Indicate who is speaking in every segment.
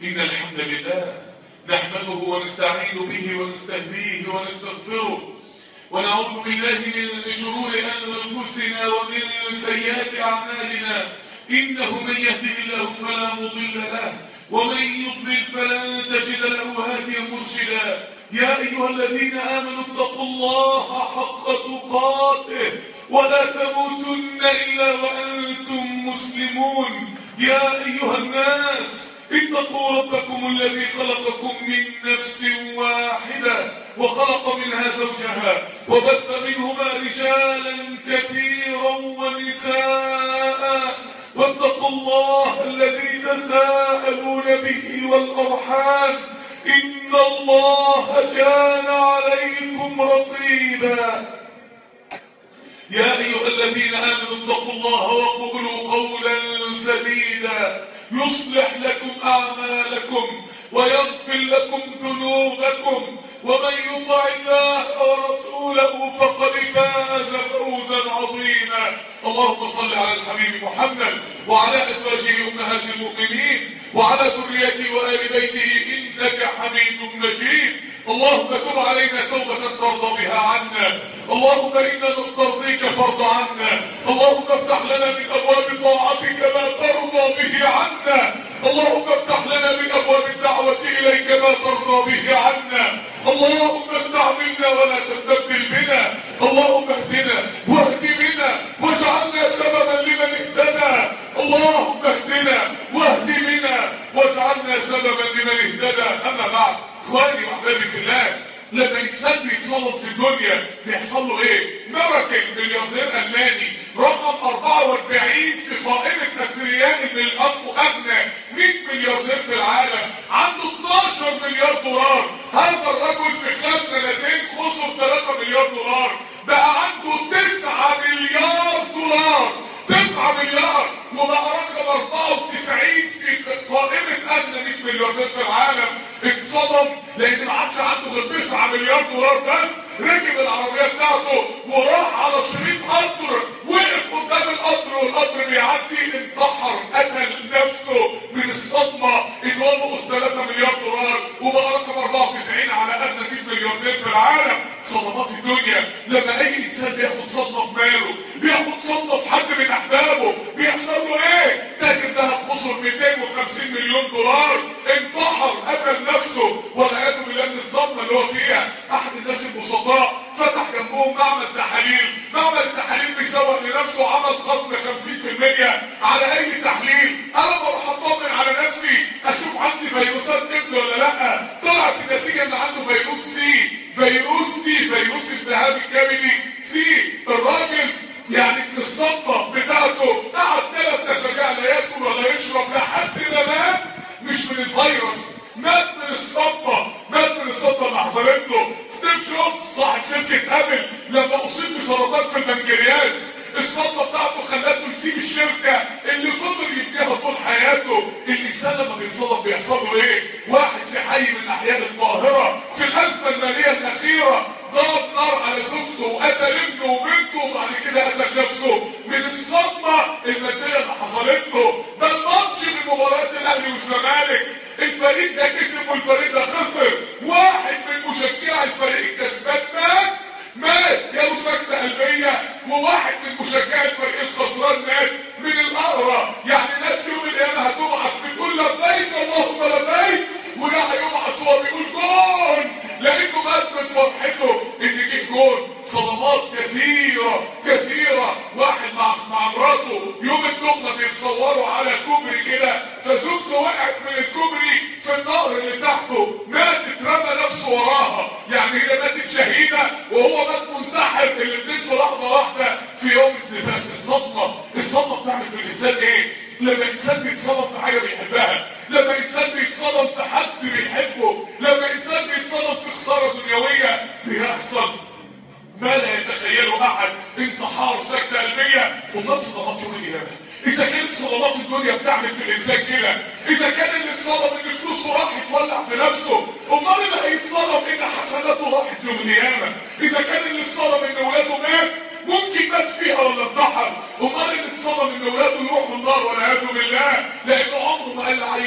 Speaker 1: إن الحمد لله نحمده ونستعين به ونستهديه ونستغفره ونعوذ بالله من شرور أنفسنا ومن سيئات أعمالنا إنه من يهده الله فلا مضل له ومن يضلل فلن تجد له هاديا مرشدا يا أيها الذين آمنوا اتقوا الله حق تقاته ولا تموتن إلا وأنتم مسلمون يا أيها الناس اتقوا ربكم الذي خلقكم من نفس واحدة وخلق منها زوجها وبث منهما رجالا كثيرا ونساء واتقوا الله الذي تساءلون به والأرحام إن الله كان عليكم رقيبا يا أيها الذين آمنوا اتقوا الله وقولوا قولا سديدا يصلح لكم أعمالكم ويغفر لكم ذنوبكم ومن يطع الله ورسوله فقد فاز فوزا عظيما اللهم صل على الحبيب محمد وعلى أزواجه أمهات المؤمنين وعلى ذريته وآل بيته إنك حميد مجيد اللهم تب علينا توبة ترضى بها عنا اللهم إنا نسترضيك فارض عنا اللهم افتح لنا من أبواب طاعتك ما ترضى به عنا اللهم افتح لنا من أبواب الدعوة إليك ما ترضى به عنا اللهم استعملنا ولا تستبدل بنا اللهم اهدنا واهد بنا واجعلنا سببا لمن اهتدى اللهم اهدنا واهد بنا واجعلنا سببا لمن اهتدى أما بعد اخواني واحبابي في الله لما الانسان بيتصلب في الدنيا بيحصل له ايه ميراكل ملياردير الماني رقم 44 في قائمه اثرياء من الاب اغنى 100 ملياردير في العالم عنده 12 مليار دولار هذا الرجل في خلال سنتين خسر 3 مليار دولار بقى عنده 9 مليار دولار 9 مليار وبقى رقم 94 في قائمة أدنى 100 ملياردير في العالم اتصدم لأن ما عادش عنده غير 9 مليار دولار بس ركب العربية بتاعته وراح على شريط قطر وقف قدام القطر والقطر بيعدي انتحر قتل نفسه من الصدمة ان هو نقص 3 مليار دولار وبقى رقم 94 على أدنى 100 ملياردير في العالم صدمات الدنيا لما أي إنسان بياخد صدمة في ماله بياخد صدمة في حد من أحبابه بيحصل له إيه؟ تاجر دهب خسر 250 مليون دولار انتحر قتل نفسه والعياذ بالله من الصدمة اللي هو فيها أحد الناس البسطاء فتح جنبهم معمل تحاليل معمل التحاليل بيسوق لنفسه عمل خصم 50% على أي تحليل أنا بروح أطمن على نفسي أشوف عندي فيروسات كبد ولا لأ طلعت النتيجة إن عنده فيروس سي فيروس سي فيروس التهاب الكبدي سي الراجل يعني من الصدمة بتاعته قعد ثلاث أسابيع لا ياكل ولا يشرب لحد ما مات مش من الفيروس مات من الصدمة مات من الصدمة اللي حصلت له ستيف جوبز صاحب شركة أبل لما أصيب بسرطان في البنكرياس الصدمة بتاعته خلته يسيب الشركة اللي فضل يبنيها طول حياته الإنسان لما بيتصدم بيحصل له إيه؟ واحد في حي من أحياء القاهرة في الأزمة المالية الأخيرة ضرب نار على زوجته وقتل ابنه وبنته وبعد كده قتل نفسه من الصدمة المادية اللي حصلت له ده الماتش من مباريات الأهلي والزمالك الفريق ده كسب والفريق ده خسر واحد من مشجعي الفريق الكسبان مات مات جاله سكتة قلبية وواحد من مشجعي الفريق الخسران مات من القهرة يعني ناس يوم القيامة هتبعث بتقول لبيك اللهم لبيك وده هيبعث وهو بيقول جون لانه مات من فرحته ان جه جون صدمات كثيرة كثيرة واحد مع مع مراته يوم الدخلة بيتصوروا على كوبري كده فزوجته وقعت من الكوبري في النهر اللي تحته مات اترمى نفسه وراها يعني هي ماتت شهيدة وهو مات منتحر الاثنين في لحظة واحدة في يوم الزفاف الصدمة الصدمة بتعمل في الانسان ايه؟ لما انسان بيتصدم في حاجه بيحبها لما انسان بيتصدم في حد بيحبه لما انسان بيتصدم في خساره دنيويه بيحصل ما لا يتخيله احد انتحار سكته قلبيه امال صدمات يوم القيامه اذا كانت صدمات الدنيا بتعمل في الانسان كده اذا كان اللي اتصدم ان فلوسه راح يتولع في نفسه امال اللي هيتصدم ان حسناته راحت يوم القيامه اذا كان اللي اتصدم ان ولاده مات ممكن مات فيها ولا انتحر امال اللي اتصدم ان ولاده يروحوا النار والعياذ بالله لانه عمره ما قال لعيل منهم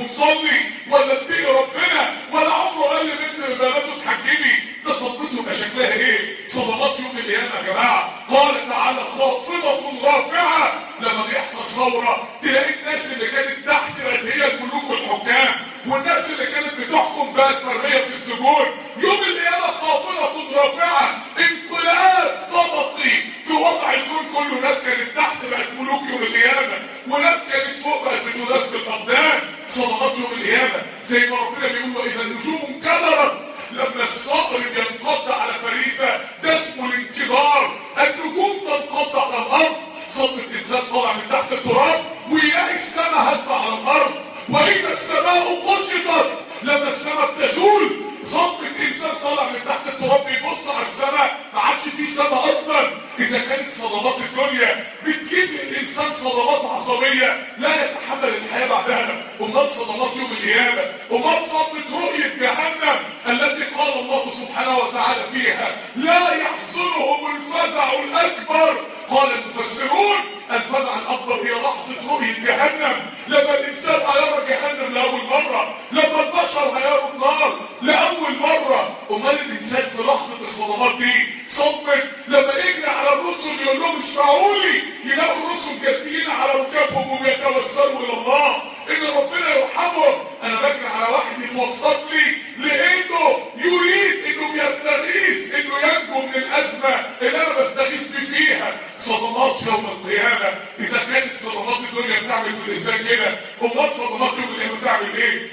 Speaker 1: ونصلي ولا اتقي ربنا ولا عمره قال لبنت من بناته اتحجبي ده صدمته يبقى شكلها ايه صدمات يوم القيامه يا جماعه قال تعالى خافضه رافعه لما بيحصل ثوره تلاقي الناس اللي كانت تحت بقت هي الملوك والحكام والناس اللي كانت بتحكم بقت مرميه في السجون يوم القيامه خافضه رافعه انقلاب طبقي في وضع الكون كله ناس كانت تحت بقت ملوك يوم القيامه وناس كانت فوق بقت بتداس بالاقدام صدمات يوم القيامه زي ما ربنا بيقول واذا النجوم انكدرت لما الصقر بينقض على فريسه ده اسمه الانكدار النجوم تنقض على الارض صدمة انسان طالع من تحت التراب ويلاقي السماء هتبع على الارض واذا السماء قشطت لما السماء بتزول صدمة انسان طالع من تحت التراب بيبص على السماء ما عادش فيه سماء اصلا اذا كانت صدمات الدنيا بتجيب للانسان صدمات عصبيه لا يتحمل الحياه بعدها امال صدمات يوم القيامه امال صدمه رؤيه جهنم التي قال الله سبحانه وتعالى فيها لا يحزنهم الفزع الاكبر قال المفسرون الفزع الاكبر هي لحظه رؤيه جهنم لما الانسان هيرى جهنم لاول مره لما البشر هيروا النار لاول مره امال الانسان في لحظه الصدمات دي صدمه لما يجري على الرسل يقول لهم اشفعوا لي يلاقوا الرسل جاثمين على ركابهم وبيتوسلوا الى الله ان ربنا يرحمهم انا بجري على واحد يتوسط لي لقيته يريد انه بيستغيث انه ينجو من الازمه اللي انا بستغيث بيه فيها صدمات يوم القيامه اذا كانت صدمات الدنيا بتعمل في الانسان كده امال صدمات يوم القيامه بتعمل ايه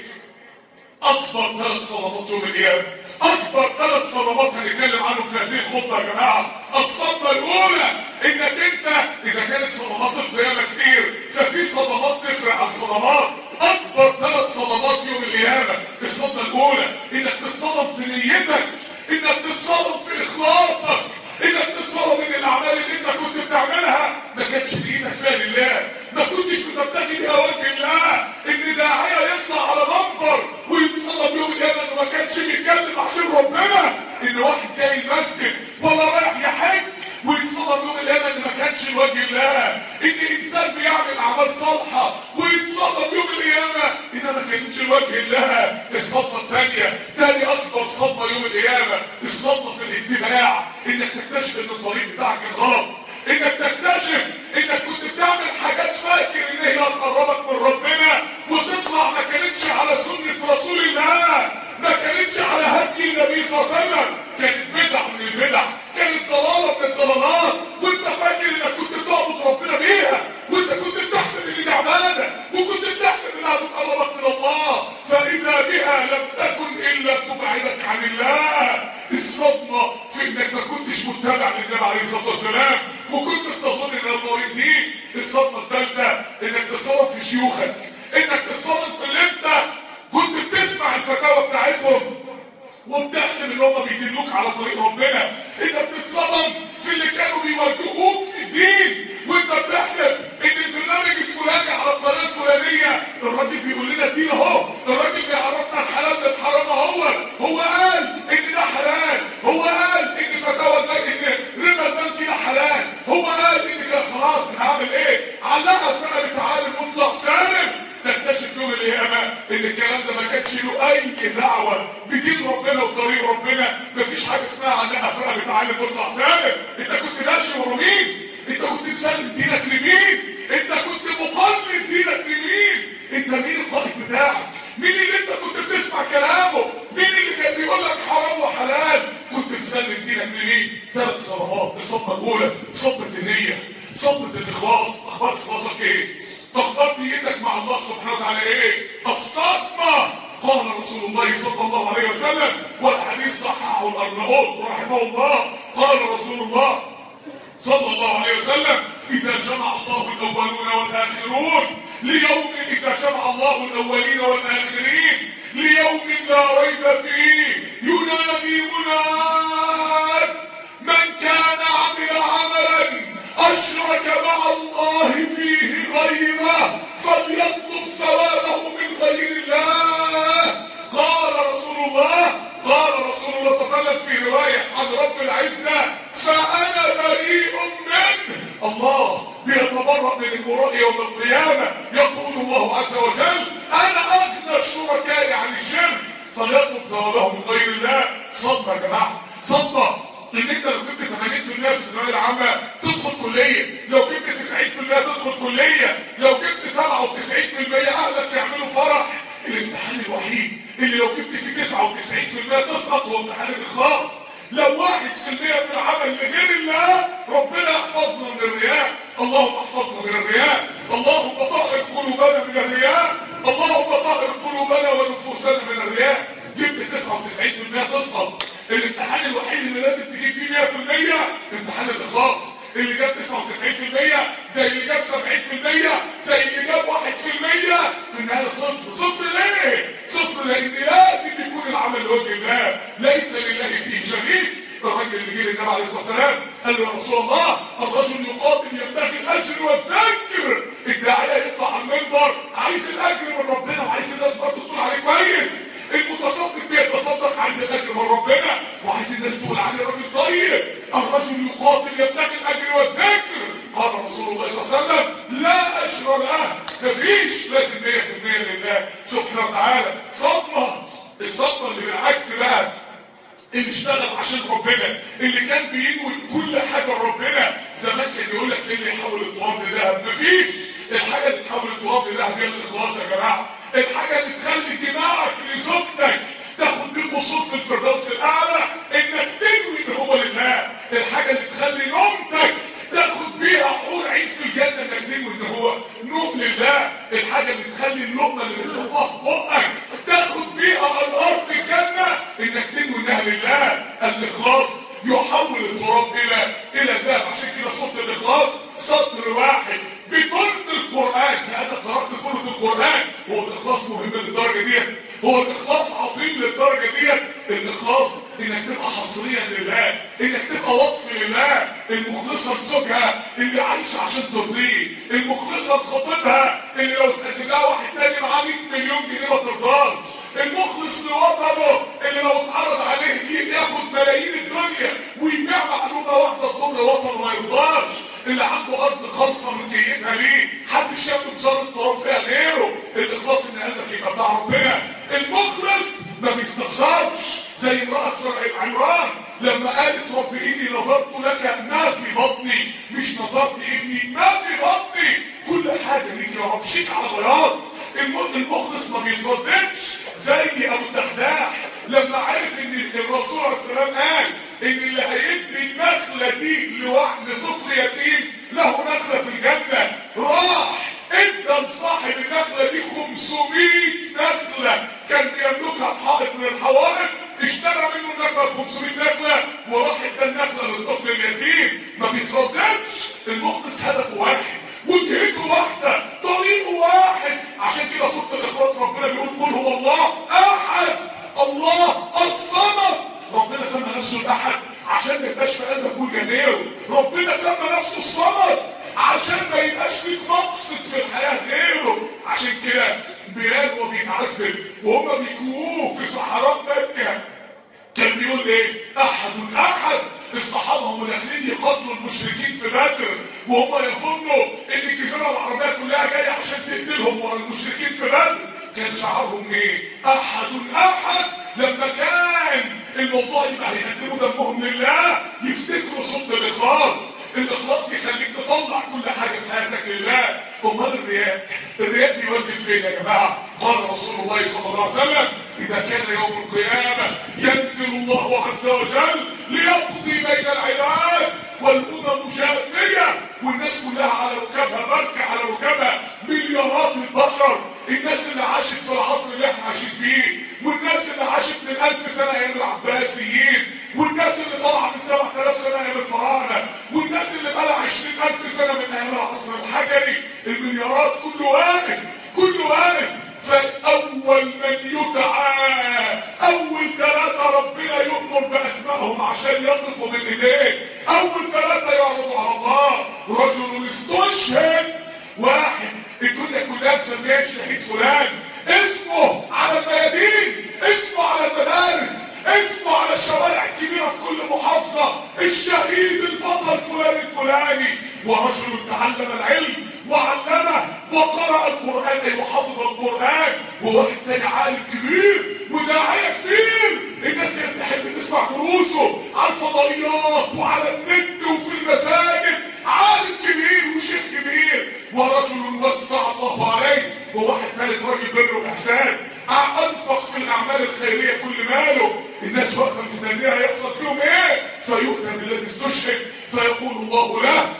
Speaker 1: اكبر ثلاث صدمات يوم القيامه اكبر ثلاث صدمات هنتكلم عنهم في هذه الخطبه يا جماعه الصدمه الاولى انك انت اذا كانت صدمات القيامه كتير ففي صدمات تفرق عن صدمات اكبر ثلاث صدمات يوم القيامه الصدمه الاولى انك تتصدم في نيتك انك تتصدم في اخلاصك انك تتصدم ان الاعمال اللي انت كنت بتعملها ما كانتش بايدك فيها لله ما كنتش بتبتغي بيها وجه الله ان داعيه يطلع على منبر ويتصدم يوم القيامه انه ما كانش بيتكلم عشان ربنا ان واحد جاي المسجد ولا رايح يحج ويتصدم يوم القيامه ان ما كانش لوجه الله ان انسان بيعمل اعمال صالحه ويتصدم يوم القيامه ان ما كانش لوجه الله الصدمه الثانيه ثاني اكبر صدمه يوم القيامه الصدمه في الاتباع انك تكتشف ان الطريق بتاعك كان غلط انك تكتشف انك كنت بتعمل حاجات فاكر ان هي هتقربك من ربنا وتطلع ما كانتش على سنه رسول الله ما كانتش على هدي النبي صلى الله عليه وسلم كانت بدع من البدع كانت ضلاله من الضلالات وانت فاكر انك كنت بتعبد ربنا بيها وانت كنت بتحسب ان دي عباده وكنت بتحسب انها بتقربك من الله فاذا بها لم تكن الا تبعدك عن الله الصدمه في انك ما كنتش متبع للنبي عليه الصلاه والسلام وكنت بتظن ان الطريق دي الصدمه الثالثه انك تتصدم في شيوخك انك تتصدم في اللي انت كنت بتسمع الفتاوى بتاعتهم وبتحسب ان هم بيدلوك على طريق ربنا انت بتتصدم في اللي كانوا بيوجهوك في الدين وانت بتحسب ان البرنامج الفلاني على القناه الفلانيه الراجل بيقول لنا الدين اهو الراجل بيعرفنا الحلال من الحرام اهو هو قال ان ده حلال هو قال ان فتاوى البنك ان ربا البنك ده حلال هو قال ان كده خلاص انا هعمل ايه علقها في سنه بتعالي مطلق سالم تكتشف يوم القيامة ان الكلام ده ما كانش له اي دعوة بدين ربنا وطريق ربنا مفيش حاجة اسمها عنها فرقة بتعلم مطلع سالم انت كنت ماشي ورا مين انت كنت مسلم دينك لمين انت كنت مقلد دينك لمين انت مين القائد بتاعك مين اللي انت كنت بتسمع كلامه مين اللي كان بيقول لك حرام وحلال كنت مسلم دينك لمين ثلاث صدمات الصدمة الاولى صدمة النية صدمة الاخلاص اخبار اخلاصك ايه اخبار نيتك مع الله سبحانه وتعالى ايه الصدمة قال رسول الله صلى الله عليه وسلم والحديث صححه الارناؤوط رحمه الله قال رسول الله صلى الله عليه وسلم إذا جمع الله الأولون والآخرون ليوم إذا جمع الله الأولين والآخرين ليوم لا ريب فيه ينادي مناد من كان عمل عملا أشرك مع الله فيه غيره فليطلب ثوابه من غير الله قال رسول الله قال رسول الله صلى الله عليه وسلم في رواية عن رب العزة فأنا بريء منه الله بيتبرأ من المراء يوم القيامة يقول الله عز وجل أنا أغنى شركائي عن الشرك فليطلب ثوابه من غير الله صدمه يا جماعه صدمه ان انت لو جبت 80% في الثانويه العامه تدخل كليه لو جبت 90% تدخل كليه لو جبت 97% اهلك يعملوا فرح الامتحان الوحيد اللي لو جبت فيه 99% تسقط هو امتحان الاخلاص لو واحد في المية في العمل لغير الله ربنا يحفظنا من الرياء اللهم احفظنا من الرياء اللهم طهر قلوبنا من الرياء اللهم طهر قلوبنا ونفوسنا من الرياء جبت 99% تسقط الامتحان الوحيد اللي لازم تجيب فيه 100% امتحان الاخلاص اللي جاب 99% زي اللي جاب 70% زي اللي جاب 1% في النهايه صفر صفر ليه؟ صفر لان لازم يكون العمل لوجه الله ليس لله فيه شريك الراجل اللي جه للنبي عليه الصلاه والسلام قال له يا رسول الله الرجل يقاتل يبتغي الاجر والذكر الداعيه يطلع على المنبر عايز الاجر من ربنا وعايز الناس برضه تقول عليه كويس المتصدق بيتصدق عايز الاجر من ربنا وعايز الناس تقول عليه راجل طيب الرجل يقاتل يبتغي الاجر والذكر قال رسول الله صلى الله عليه وسلم لا اجر له مفيش لازم 100% لله سبحانه وتعالى صدمه الصدمه اللي بالعكس بقى اللي اشتغل عشان ربنا اللي كان بينوي كل حاجه لربنا زمان كان يقول لك ايه اللي يحول التراب لذهب مفيش الحاجه اللي تحول التراب لذهب هي الاخلاص يا جماعه الحاجه اللي تخلي دماغك لزوجتك تاخد بيه قصور في الفردوس الاعلى انك تنوي ان هو لله الحاجه اللي تخلي نومتك تاخد بيها حور عين في الجنه انك تنوي ان هو نوم لله الحاجه اللي تخلي اللقمه اللي بتحطها في بقك تاخد بيها الارض في الجنه انك تنوي انها لله الاخلاص يحول التراب الى الى ذهب عشان كده سوره الاخلاص سطر واحد بثلث القران كانك قرات ثلث القران هو الاخلاص مهم للدرجه ديت هو الاخلاص عظيم للدرجه ديت الاخلاص انك تبقى حصريا لله انك تبقى وقف لله المخلصه لزوجها اللي عايشه عشان ترضيه المخلصه لخطيبها اللي لو تقدم لها واحد تاني معاه 100 مليون جنيه ما ترضاش المخلص لوطنه اللي لو اتعرض عليه ياخد ملايين الدنيا ويبيع معلومه واحده تضر وطنه ما يرضاش اللي عنده ارض خالصه ملكيتها ليه محدش ياخد ذره تراب فيها غيره الاخلاص ان قلبك يبقى بتاع ربنا المخلص ما بيستخسرش زي امراه فرع عمران لما قالت رب اني نظرت لك ما في بطني مش نظرت ابني ما في بطني كل حاجه ليك يا رب شيك على بياض المخلص ما بيترددش زي ابو الدحداح لما عرف ان الرسول عليه السلام قال ان اللي هيدي النخله دي لواحد لطفل يتيم له نخله في الجنه راح ادى لصاحب النخله دي 500 نخله كان بيملكها في حائط من الحوائط اشترى منه النخله ب 500 نخله وراح ادى النخله للطفل اليتيم ما بيترددش المخلص هدفه واحد وجهته واحده طريقه واحد عشان كده سوره الاخلاص ربنا بيقول قل هو الله احد الله الصمد ربنا سمى نفسه الاحد عشان ما يبقاش في قلبك كل غيره ربنا سمى نفسه الصمد عشان ما يبقاش فيك مقصد في الحياه غيره عشان كده بلال وهو بيتعذب وهم بيكووه في صحراء مكه كان بيقول ايه احد احد الصحابه هم داخلين يقاتلوا المشركين في بدر وهم يظنوا ان الجزيره العربيه كلها جايه عشان تقتلهم ورا المشركين في بدر كان شعارهم ايه احد احد لما كان الموضوع يبقى هيقدموا دمهم لله يفتكروا صوت الاخلاص الاخلاص يخليك تطلع كل حاجه في حياتك لله امال الرياء الرياء بيودي فين يا جماعه قال رسول الله صلى الله عليه وسلم اذا كان يوم القيامه ينزل الله عز وجل ليقضي بين العباد والامم جافيه والناس كلها على ركبها بركه على ركبها مليارات البشر الناس اللي عاشت في العصر اللي احنا عايشين فيه والناس اللي عاشت من ألف سنة أيام العباسيين والناس اللي طالعة من 7000 سنة أيام الفراعنة والناس اللي بقى 20000 سنة من أيام العصر الحجري المليارات كله واقف كله واقف فأول من يدعى أول ثلاثة ربنا يؤمر بأسمائهم عشان يقفوا من إيديه أول ثلاثة يعرضوا على الله رجل استشهد واحد الدنيا كلها مسميه الشهيد فلان اسمه على الميادين اسمه على المدارس اسمه على الشوارع الكبيرة في كل محافظة الشهيد البطل فلان الفلاني ورجل تعلم العلم وعلمه وقرأ القرآن أي وحفظ القرآن وواحد تاني عالم كبير وداعية كبير الناس كانت تحب تسمع دروسه على الفضائيات وعلى النت وفي المساجد عالم كبير وشيخ كبير ورجل وسع الله عليه وواحد ثالث راجل بر واحسان انفق في الاعمال الخيريه كل ماله الناس واقفه مستنيه هيحصل فيهم ايه فيؤتى بالذي استشهد فيقول الله له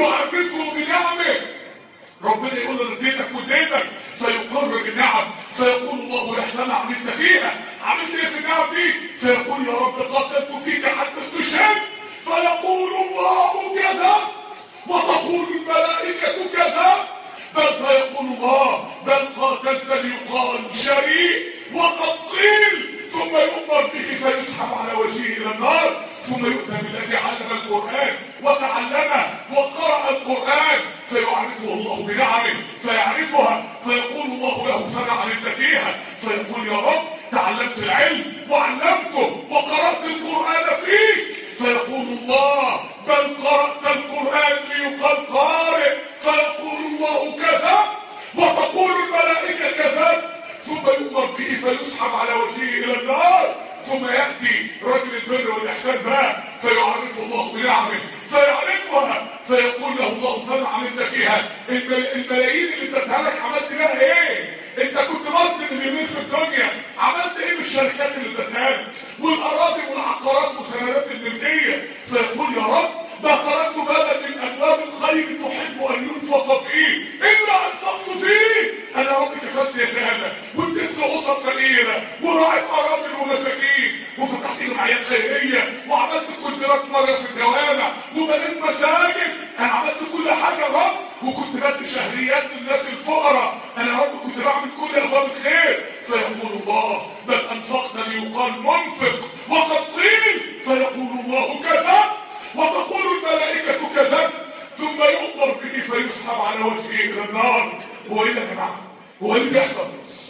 Speaker 1: يعرفه بنعمه ربنا يقول له اديتك واديتك فيقرر النعم فيقول الله له فما عملت فيها عملت ايه في النعم دي فيقول يا رب قاتلت فيك حتى استشهدت فيقول الله كذبت وتقول الملائكة كذبت بل فيقول الله بل قاتلت ليقال شريك وقد قيل ثم يؤمر به فيسحب على وجهه الى النار ثم يؤتى بالذي علم القران وتعلمه وقرا القران فيعرفه الله بنعمه فيعرفها فيقول الله له فما علمت فيها فيقول يا رب تعلمت العلم وعلمته وقرات القران فيك فيقول الله بل قرات القران ليقال قارئ فيقول الله كذبت وتقول الملائكه كذبت ثم يؤمر به فيسحب على وجهه الى النار ثم ياتي رجل البر والاحسان بقى فيعرفه الله بنعمه فيعرفها فيقول له الله فما عملت فيها الملايين اللي اديتها لك عملت بها ايه انت كنت مرت مليونير في الدنيا عملت ايه بالشركات اللي اديتها لك والاراضي والعقارات وسندات الملكيه فيقول يا رب ما تركت بابا من ابواب الخير تحب ان ينفق فيه الا انفقت فيه انا رب كفلت يتامى واديت له اسر فقيره وراعيت ارامل ومساكين وفتحت جمعيات خيريه وعملت كولدرات مره في الجوامع وبنيت مساجد انا عملت كل حاجه يا رب وكنت بدي شهريات للناس الفقراء انا يا رب كنت بعمل كل ابواب الخير فيقول الله بل انفقت ليقال منفق وقد قيل فيقول الله كذبت وتقول الملائكة كذبت ثم يؤمر به فيسحب على وجهه إلى النار هو إيه يا جماعة؟ هو إيه اللي بيحصل؟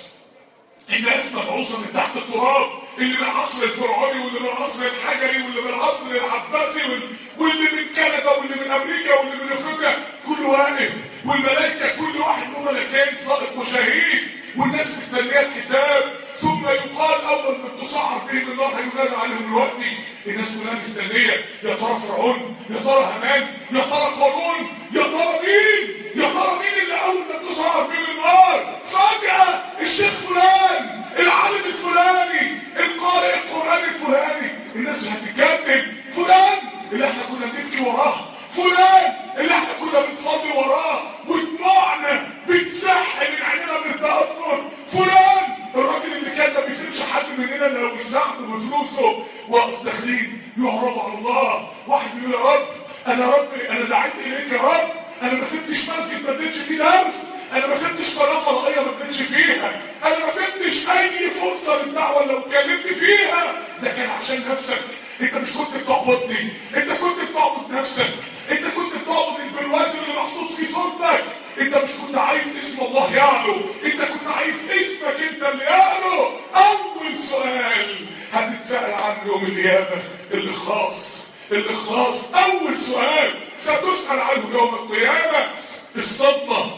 Speaker 1: الناس مبعوثة من تحت التراب اللي من العصر الفرعوني واللي من العصر الحجري واللي من العصر العباسي واللي من كندا واللي من أمريكا واللي من أفريقيا كله واقف والملائكة كل واحد له ملكين صادق وشهيد والناس مستنية الحساب ثم يقال اول ما تصعر بهم النار هينادى عليهم دلوقتي الناس كلها مستنيه يا ترى فرعون يا ترى هامان يا ترى قارون يا ترى مين يا ترى مين اللي اول ما تصعر بهم النار فجاه الشيخ فلان العالم الفلاني القارئ القران الفلاني الناس هتتجنن فلان اللي احنا كنا بنبكي وراه فلان اللي احنا كنا بنصلي وراه ودموعنا بتسح من عينينا من التاثر فلان الراجل اللي كان ما بيسيبش حد مننا الا لو يساعده بفلوسه وقف داخلين يعرضوا على الله واحد بيقول يا رب انا ربي انا دعيت اليك يا رب انا ما سبتش مسجد ما اديتش فيه درس انا ما سبتش قناه فضائيه ما اديتش فيها انا ما سبتش اي فرصه للدعوه لو اتكلمت فيها ده كان عشان نفسك انت مش كنت بتعبدني انت كنت بتعبد نفسك انت كنت بتعبد البرواز اللي محطوط في صورتك انت مش كنت عايز اسم الله يعلو انت كنت عايز اسمك انت اللي يعلو اول سؤال هتتسأل عنه يوم القيامة الاخلاص الاخلاص اول سؤال ستسأل عنه يوم القيامة الصدمة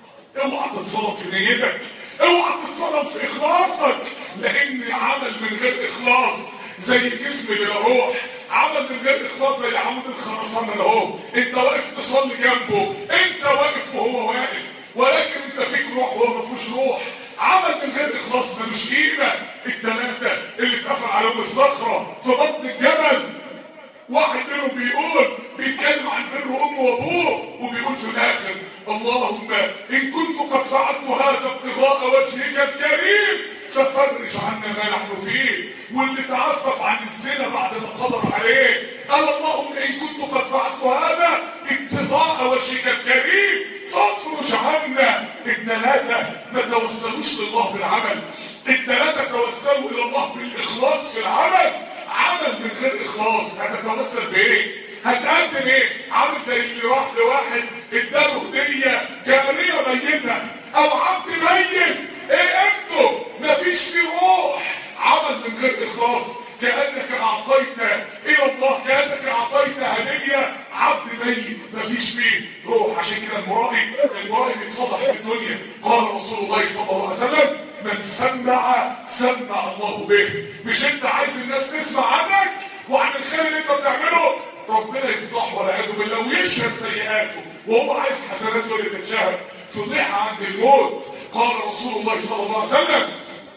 Speaker 1: اوعى تتصدم في نيتك اوعى تتصدم في اخلاصك لان عمل من غير اخلاص زي جسم بلا روح عمل من غير اخلاص زي عمود الخرسانه اللي اهو انت واقف تصلي جنبه انت واقف وهو واقف ولكن انت فيك روح وهو ما فيهوش روح عمل من غير اخلاص ملوش قيمه الثلاثه اللي اتقفل عليهم الصخره في بطن الجبل واحد منهم بيقول بيتكلم عن بر امه وابوه وبيقول في الاخر اللهم ان كنت قد فعلت هذا ابتغاء وجهك الكريم ففرج عنا ما نحن فيه واللي تعفف عن الزنا بعد ما قدر عليه قال اللهم ان كنت قد فعلت هذا ابتغاء وجهك الكريم فافرج عنا الثلاثه ما توسلوش لله بالعمل الثلاثه توسلوا الى الله بالاخلاص في العمل عمل من غير اخلاص هتتوسل بايه هتقدم ايه عامل زي اللي راح لواحد اداله هديه جاريه ميته او عبد ميت ايه انتوا مفيش فيه روح عمل من غير اخلاص كانك اعطيت الى الله كانك اعطيت هديه عبد ميت مفيش فيه روح عشان كده المرائي المرائي بيتفضح في الدنيا قال رسول الله صلى الله عليه وسلم من سمع سمع الله به مش انت عايز الناس تسمع عنك وعن الخير اللي انت بتعمله ربنا يفضحه والعياذ بالله ويشهر سيئاته وهو عايز حسناته اللي تتشهر فضيحه عند الموت قال رسول الله صلى الله عليه وسلم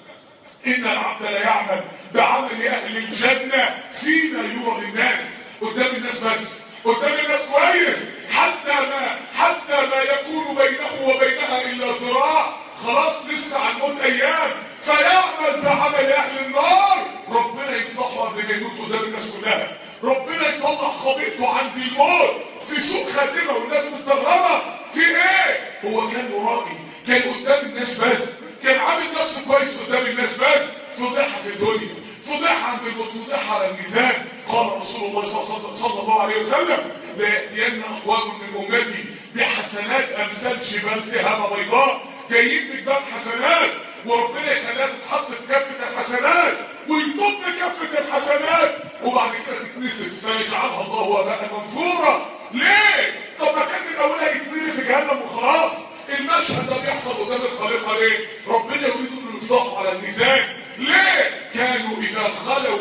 Speaker 1: ان العبد لا يعمل بعمل اهل الجنه فيما يرى للناس قدام الناس بس قدام الناس كويس حتى ما حتى ما يكون بينه وبينها الا ذراع خلاص لسه على الموت ايام فيعمل بعمل اهل النار ربنا يفضحه قبل ما يموت قدام الناس كلها ربنا يطلع خبيئته عند الموت في سوء خاتمه والناس مستغربه في ايه هو كان مرائي كان قدام الناس بس كان عامل نفسه كويس قدام الناس بس فضيحه في الدنيا فضيحه عند الموت فضيحه على الميزان قال رسول الله صلى الله عليه وسلم لا ياتين اقوام من امتي بحسنات امثال جبال تهامه بيضاء جايين بجبال حسنات وربنا يخليها تتحط في كفه الحسنات ويضم كفه الحسنات وبعد كده تتنسف فيجعلها الله وباء منثورا ليه؟ طب ما كان من اولها يترمي في جهنم وخلاص المشهد ده بيحصل قدام الخليقه ليه؟ ربنا يريد انه يفضحوا على الميزان ليه؟ كانوا اذا خلوا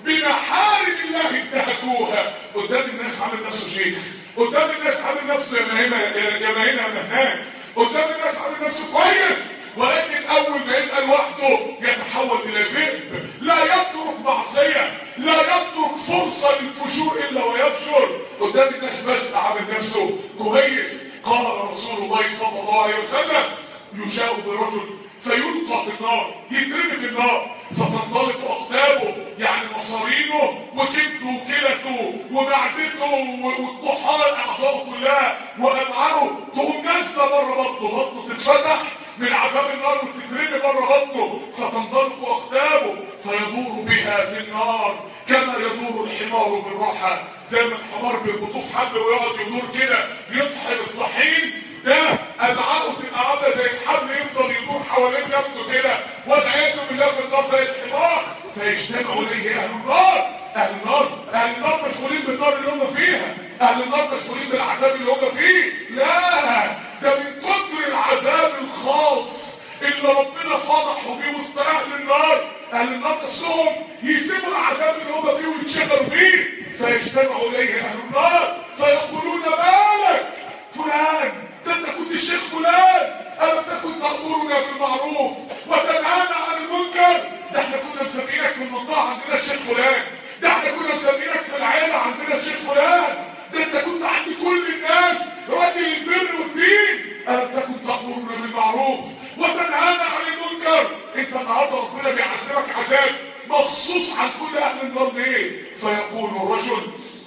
Speaker 1: بمحارم الله انتهكوها قدام الناس عامل نفسه شيخ قدام الناس عامل نفسه يا ما هنا يا ما هنا يا هناك قدام الناس عامل نفسه كويس ولكن اول ما يبقى لوحده يتحول الى ذئب لا يترك معصيه لا يترك فرصه للفجور الا ويفجر قدام الناس بس عامل نفسه كويس قال رسول الله صلى الله عليه وسلم يشاء برجل فيلقى في النار يترمي في النار فتنطلق اقدامه يعني مصارينه وكبده وكلته ومعدته والطحال اعضائه كلها وامعاره تقوم نازله بره بطنه بطنه تتفتح من عذاب النار وتترمي بره بطنه فتنطلق اقدامه فيدور بها في النار كما يدور الحمار بالراحه زي ما الحمار بيربطوه في حبل ويقعد يدور كده يطحن الطحين ده امعاءه تبقى عامله زي الحبل يفضل يدور حوالين نفسه كده والعياذ بالله في النار زي الحمار فيجتمع اليه اهل النار اهل النار اهل النار مشغولين بالنار اللي هم فيها اهل النار مشغولين بالعذاب اللي هم فيه لا ده من كتر العذاب الخاص اللي ربنا فضحوا بيه وسط اهل النار اهل النار نفسهم يسيبوا العذاب اللي هم فيه ويتشغلوا بيه فيجتمع اليه اهل النار فيقولون مالك فلان ده انت كنت الشيخ فلان الم تكن تامرنا بالمعروف وتنهانا عن المنكر ده احنا كنا مسمينك في المنطقه عندنا الشيخ فلان ده احنا كنا مسمينك في العيله عندنا الشيخ فلان ده انت كنت عند كل الناس راجل البر والدين الم تكن تامرنا بالمعروف وتنهانا عن المنكر انت النهارده ربنا بيعذبك عذاب مخصوص عن كل اهل النار ليه فيقول الرجل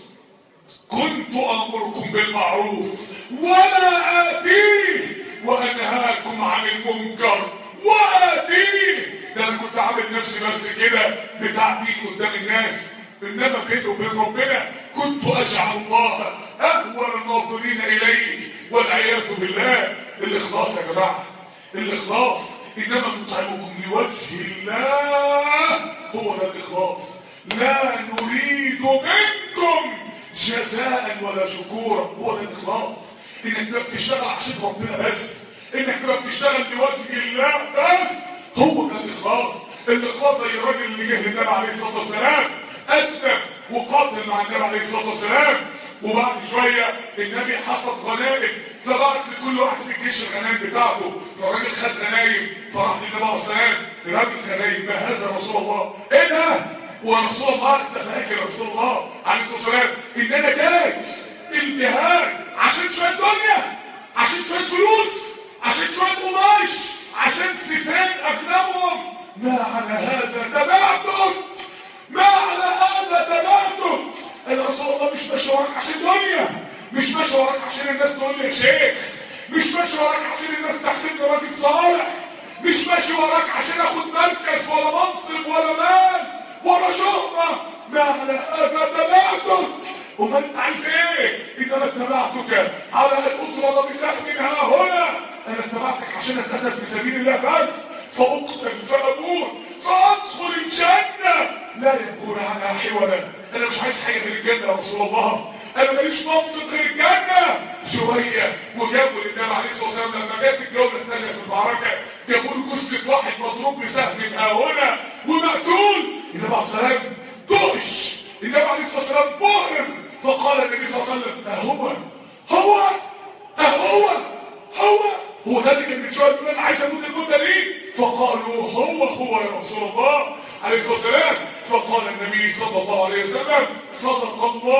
Speaker 1: كنت امركم بالمعروف ولا اتيه وانهاكم عن المنكر واتيه ده انا كنت عامل نفسي بس كده بتاع دين قدام الناس انما بيني وبين ربنا كنت اجعل الله اهون الناظرين اليه والعياذ بالله الاخلاص يا جماعه الاخلاص انما نطعمكم لوجه الله هو ده الاخلاص لا نريد منكم جزاء ولا شكورا هو ده الاخلاص انك تبقى بتشتغل عشان ربنا بس انك تبقى بتشتغل لوجه الله بس هو ده الاخلاص الاخلاص زي الراجل اللي جه للنبي عليه الصلاه والسلام اسلم وقاتل مع النبي عليه الصلاه والسلام وبعد شويه النبي حصد غنائم فبعت لكل واحد في الجيش الغنائم بتاعته فالراجل خد غنايم فراح للنبي عليه الصلاه والسلام راجل غنايم ما هذا رسول الله ايه ده ورسول الله انت فاكر رسول الله عليه الصلاه والسلام ان انا جاي امتهان عشان شويه دنيا عشان شويه فلوس عشان شويه قماش عشان سيفين اغنامهم ما على هذا تبعتك ما على هذا تبعتك انا رسول الله مش ماشي وراك عشان دنيا مش ماشي وراك عشان الناس تقول لي يا شيخ مش ماشي وراك عشان الناس تحسبني راجل صالح مش ماشي وراك عشان اخد مركز ولا منصب ولا مال ولا شهرة ما على هذا تبعتك امال انت عايز ايه انما اتبعتك على ان اطرد بسهم ها هنا انا اتبعتك عشان اتقتل في سبيل الله بس فاقتل فاموت فادخل الجنه لا يكون عنها حولا انا مش عايز حاجه غير الجنه يا رسول الله انا ماليش منصب غير الجنه شويه وجابوا للنبي عليه الصلاه والسلام لما جت الجوله الثانيه في المعركه جابوا له جثه واحد مضروب بسهم ها هنا ومقتول النبي عليه السلام دهش النبي عليه الصلاه والسلام بهر فقال النبي صلى الله عليه وسلم اهو هو اهو هو هو ده اللي كان من شويه بيقول انا عايز اموت الموتة دي فقالوا هو هو يا رسول الله عليه الصلاه والسلام فقال النبي صلى الله عليه وسلم صدق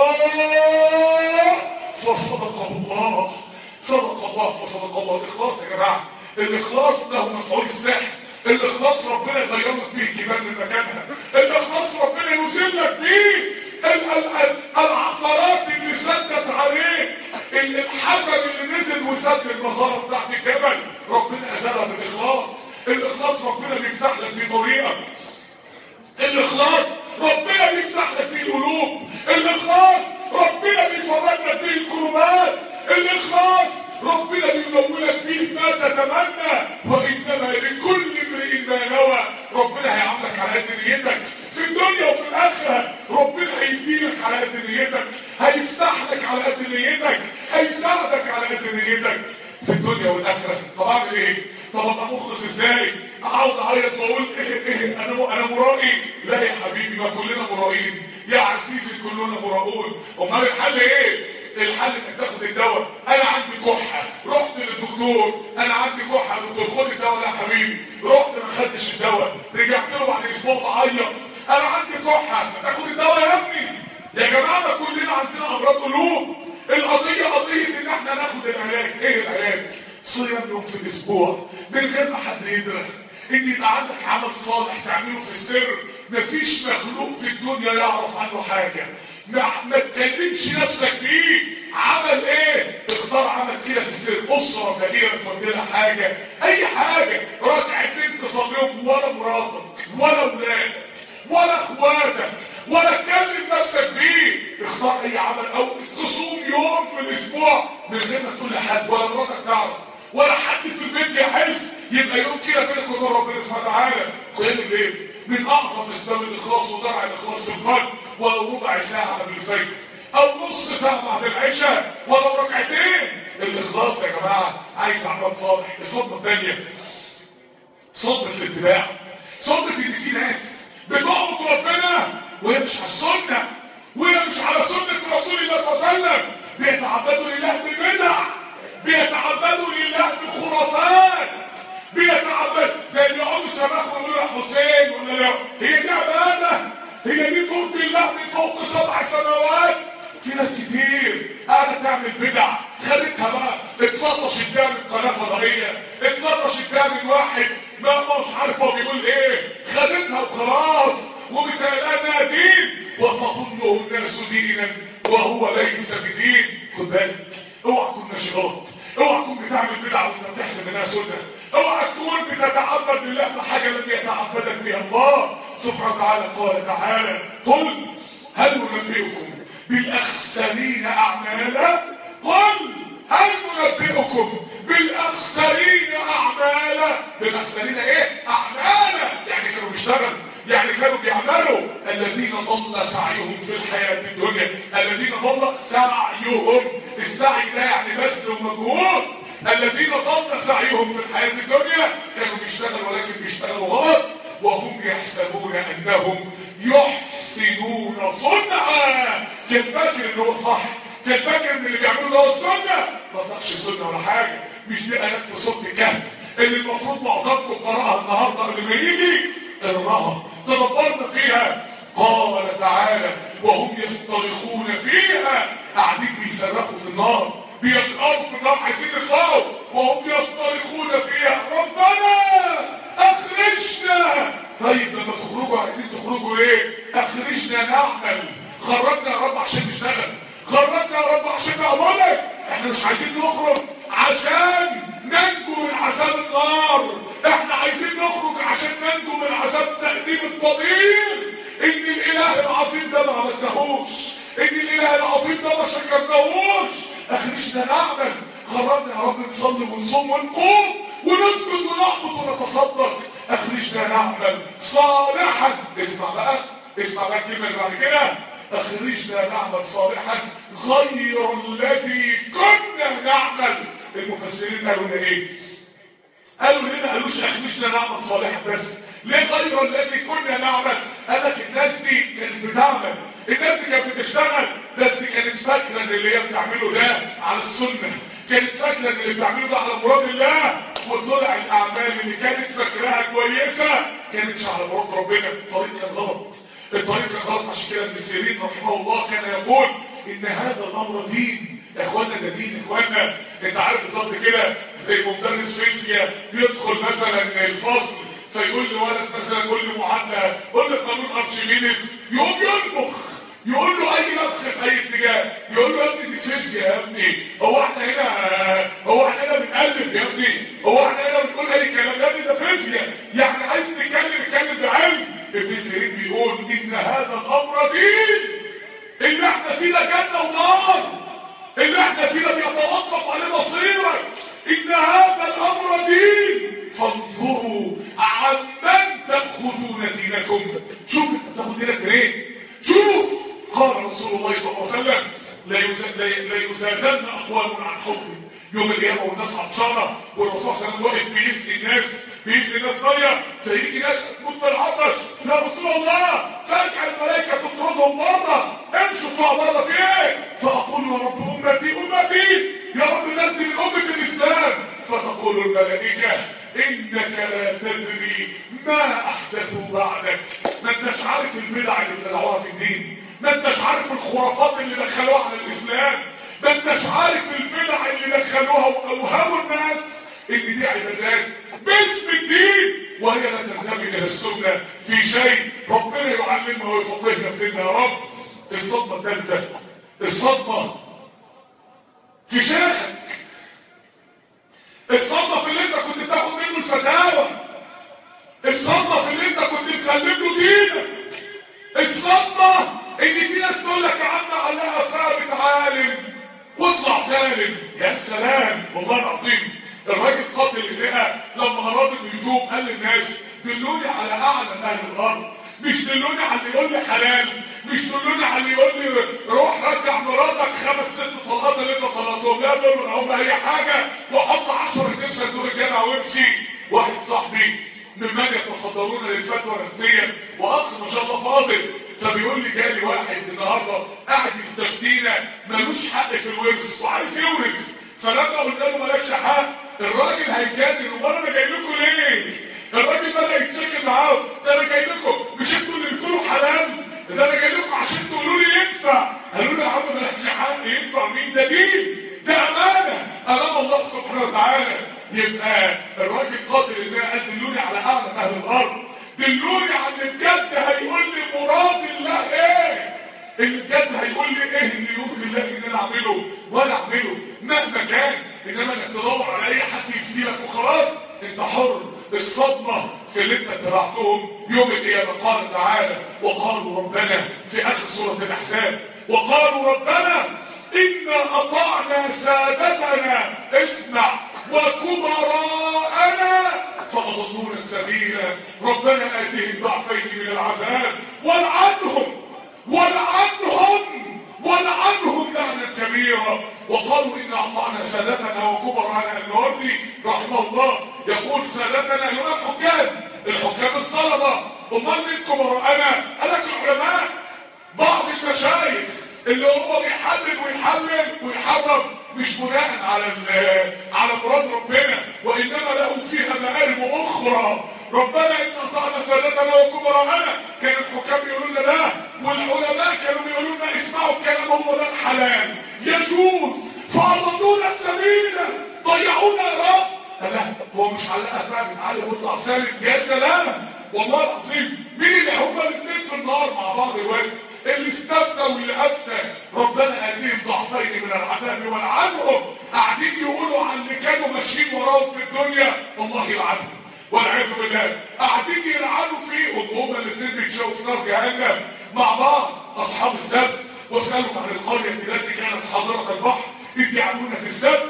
Speaker 1: الله فصدقه الله صدق الله فصدق الله الاخلاص يا جماعه الاخلاص له مفعول السحر الاخلاص ربنا يغير لك بيه الجبال من مكانها الاخلاص ربنا ينزل لك بيه ال- ال- ال- العثرات اللي سدت عليك ال- الحجر اللي نزل وسد المغاره بتاعت الجبل ربنا ازالها بالاخلاص الاخلاص ربنا بيفتح لك بيه طريقك الاخلاص ربنا بيفتح لك بيه القلوب الاخلاص ربنا بيفرج لك بيه الكروبات الاخلاص ربنا بينولك بيه ما تتمنى وانما لكل امرئ ما نوى ربنا هيعاملك على قد نيتك في الدنيا وفي الاخره ربنا هيديلك على قد نيتك هيفتح لك على قد نيتك هيساعدك على قد نيتك في الدنيا والاخره طب اعمل ايه طب ابقى مخلص ازاي اقعد اعيط واقول ايه ايه انا م- انا مرائي لا يا حبيبي ما كلنا مرائين يا عزيزي كلنا مراؤون امال الحل ايه الحل انك تاخد الدواء انا عندي كحه رحت للدكتور انا عندي كحه دكتور خد الدواء لا يا حبيبي رحت ما خدتش الدواء رجعت له بعد اسبوع بعيط انا عندي كحه ما تاخد الدواء يا ابني يا جماعه ما كلنا عندنا امراض قلوب القضيه قضيه ان احنا ناخد العلاج ايه العلاج صيام يوم في الاسبوع من غير ما حد يدرك ان يبقى عندك عمل صالح تعمله في السر مفيش مخلوق في الدنيا يعرف عنه حاجه ما, ما تكلمش نفسك بيه عمل ايه اختار عمل كده في السر اسره فقيره تودي لها حاجه اي حاجه ركعتين تصليهم ولا مراتك ولا اولادك ولا اخواتك ولا تكلم نفسك بيه اختار اي عمل او تصوم يوم في الاسبوع من غير ما تقول لحد ولا مراتك تعرف ولا حد في البيت يحس يبقى يوم كده بينك وبين ربنا سبحانه وتعالى قيام الليل من اعظم اسباب الاخلاص وزرع الاخلاص في القلب ولو ربع ساعه قبل الفجر او نص ساعه بعد العشاء ولو ركعتين الاخلاص يا جماعه عايز عمل صالح الصدمه الثانيه صدمه الاتباع صدمه ان في ناس بتعبد ربنا وهي مش على السنه وهي مش على سنه رسول الله صلى الله عليه وسلم بيتعبدوا لله بالبدع بيتعبدوا لله بالخرافات بيتعبد زي اللي يقعدوا يصرخوا ويقولوا يا حسين ولا لا هي دي عباده هي دي ترضي الله من فوق سبع سماوات في ناس كتير قاعده تعمل بدع خدتها بقى اتلطشت بيها من قناه فضائيه اتلطشت بيها من واحد ما مش عارف هو بيقول ايه خدتها وخلاص وبتلاقيها دين وتظنه الناس دينا وهو ليس بدين خد بالك اوعى تكون ماشي غلط اوعى تكون بتعمل بدعه وانت بتحسب انها سنه اوعى تكون بتتعبد لله بحاجه لم يتعبدك بها الله سبحانه وتعالى قال تعالى قل هل ننبئكم بالاخسرين اعمالا قل هل ننبئكم بالاخسرين اعمالا بالاخسرين ايه اعمالا يعني كانوا بيشتغلوا يعني كانوا بيعملوا الذين ضل سعيهم في الحياة الدنيا الذين ضل سعيهم السعي ده يعني بذل ومجهود الذين ضل سعيهم في الحياة الدنيا كانوا بيشتغلوا ولكن بيشتغلوا غلط وهم يحسبون انهم يحسنون صنعا كان فاكر ان هو صح كان فاكر ان اللي بيعمله ده هو السنه ما طلعش السنه ولا حاجه مش دي ايات في سوره الكهف اللي المفروض معظمكم قراها النهارده قبل ما يجي اقراها تدبرنا فيها قال تعالى وهم يصطرخون فيها قاعدين بيصرخوا في النار بيقعوا في النار عايزين يطلعوا وهم يصطرخون فيها ربنا اخرجنا طيب لما تخرجوا عايزين تخرجوا ايه اخرجنا نعمل خرجنا يا رب عشان نشتغل خرجنا يا رب عشان نعبدك احنا مش عايزين نخرج عشان ننجو من عذاب النار احنا عايزين نخرج عشان ننجو من عذاب تأديب الضمير ان الاله العظيم ده ما عملناهوش ان الاله العظيم ده ما شكرناهوش اخرجنا نعمل خرجنا يا رب نصلي ونصوم ونقوم ونسجد ونعبد ونتصدق اخرجنا نعمل صالحا اسمع بقى اسمع بقى الكلمه اللي بعد كده اخرجنا نعمل صالحا غير الذي كنا نعمل المفسرين قالوا لنا ايه قالوا ليه ما قالوش اخرجنا نعمل صالحا بس ليه غير الذي كنا نعمل قال لك الناس دي كانت بتعمل الناس دي كانت بتشتغل بس كانت فاكره ان اللي هي بتعمله ده على السنه كانت فاكره ان اللي بتعمله ده على مراد الله وطلع الاعمال اللي كانت فاكراها كويسه كانتش على مراد ربنا الطريق كان غلط الطريق كان غلط عشان كده ابن سيرين رحمه الله كان يقول ان هذا الامر دين يا اخوانا ده دين يا اخوانا انت عارف بالظبط كده زي مدرس فيزياء بيدخل مثلا الفصل فيقول لولد مثلا قول لي معادله قول لي قانون ارشميدس يقوم ينبخ يقول له اي نبخ في اي اتجاه يقول له يا ابني دي فيزياء يا ابني هو احنا هنا هو احنا هنا بنالف يا ابني هو احنا هنا بنقول اي كلام يا ابني ده فيزياء يعني عايز تتكلم اتكلم بعلم ابن سيرين بيقول ان هذا الامر دين اللي احنا فيه ده جنه ونار اللي احنا فيه ده بيتوقف عليه مصيرك ان هذا الامر دين فانظروا عمن تاخذون دينكم شوف انت بتاخد دينك منين شوف قال رسول الله صلى الله عليه وسلم لا يزاد لا يزادن اقوام عن حوضي يوم القيامه والناس عطشانه والرسول صلى الله عليه وسلم واقف بيسقي الناس بيسقي الناس ميه فيجي ناس تموت من العطش يا رسول الله فجاه الملائكه تطردهم بره امشوا اطلعوا بره في ايه؟ فاقول يا رب امتي امتي يا رب نزل من امه الاسلام فتقول الملائكه انك لا تدري ما احدثوا بعدك ما انتش عارف البدع اللي ابتدعوها في الدين ما انتش عارف الخرافات اللي دخلوها على الاسلام ما انتش عارف البدع اللي دخلوها واوهموا الناس ان دي عبادات باسم الدين وهي لا تنتمي الى السنه في شيء ربنا يعلمنا ويفقهنا في ديننا يا رب الصدمه الثالثه الصدمه في شيخك الصدمه في اللي انت كنت بتاخد منه الفتاوى الصدمه في اللي انت كنت مسلم له دينك الصدمه ان في ناس تقول لك يا عم علقها ثابت عالم واطلع سالم يا سلام والله العظيم الراجل قاتل اللقاء لما اراد انه يتوب قال للناس دلوني على اعلم اهل الارض مش دلوني على اللي يقول لي حلال مش دلوني على اللي يقول لي روح رجع مراتك خمس ست طلقات اللي انت طلقتهم لا دول هم اي حاجه وحط 10 جنيه صندوق الجامعه وامشي واحد صاحبي ممن يتصدرون للفتوى رسميا واخ ما شاء الله فاضل فبيقول لي جالي واحد النهارده قاعد يستفتينا ملوش حق في الورث وعايز يورث فلما قلنا له مالكش حق الراجل هيتجنن امال انا جاي لكم ليه؟ الراجل بدا يتشكل معاه ده انا جاي لكم مش انتوا اللي بتقولوا حلال ده انا جاي لكم عشان تقولوا لي ينفع قالوا لي يا عم مالكش حق ينفع مين ده دين ده امانه امام الله سبحانه وتعالى يبقى الراجل قاتل الماء قال دلوني على اعلم اهل الارض دلوني على اللي بجد هيقول لي مراد الله ايه اللي بجد هيقول لي ايه اللي يرضي الله ان انا اعمله وانا اعمله مهما كان انما انك تدور على اي حد يفتي لك وخلاص انت حر الصدمه في اللي انت اتبعتهم يوم القيامه قال تعالى وقالوا ربنا في اخر سوره الاحزاب وقالوا ربنا انا اطعنا سادتنا اسمع وكبراءنا فاضلونا السبيل ربنا اتهم ضعفين من العذاب والعنهم ولعنهم ولعنهم لعنا كبيرا وقالوا إن أعطانا سادتنا وكبراءنا النوردي رحمه الله يقول سادتنا هنا الحكام الحكام الظلمة أمال من كبراءنا قال لك العلماء بعض المشايخ اللي هو بيحلل ويحلل ويحرم مش بناء على على مراد ربنا وانما له فيها مآرب اخرى ربنا ان اطعنا سادتنا وكبراءنا كان الحكام بيقولوا لنا لا والعلماء كانوا بيقولوا لنا اسمعوا الكلام هو ده الحلال يجوز فاضلونا السبيل ضيعونا يا رب لا هو مش علقها فيها بيتعلم ويطلع سالم يا سلام والله العظيم مين اللي هما الاثنين في النار مع بعض دلوقتي اللي استفتى واللي افتى ربنا اديهم ضعفين من العذاب ولعنهم قاعدين يقولوا عن اللي كانوا ماشيين وراهم في الدنيا الله يلعنهم والعياذ بالله قاعدين يلعنوا فيهم وهما الاثنين بيتشاوروا في نار جهنم مع بعض اصحاب السبت واسالهم عن القريه التي كانت حاضره البحر اذ يعملون في السبت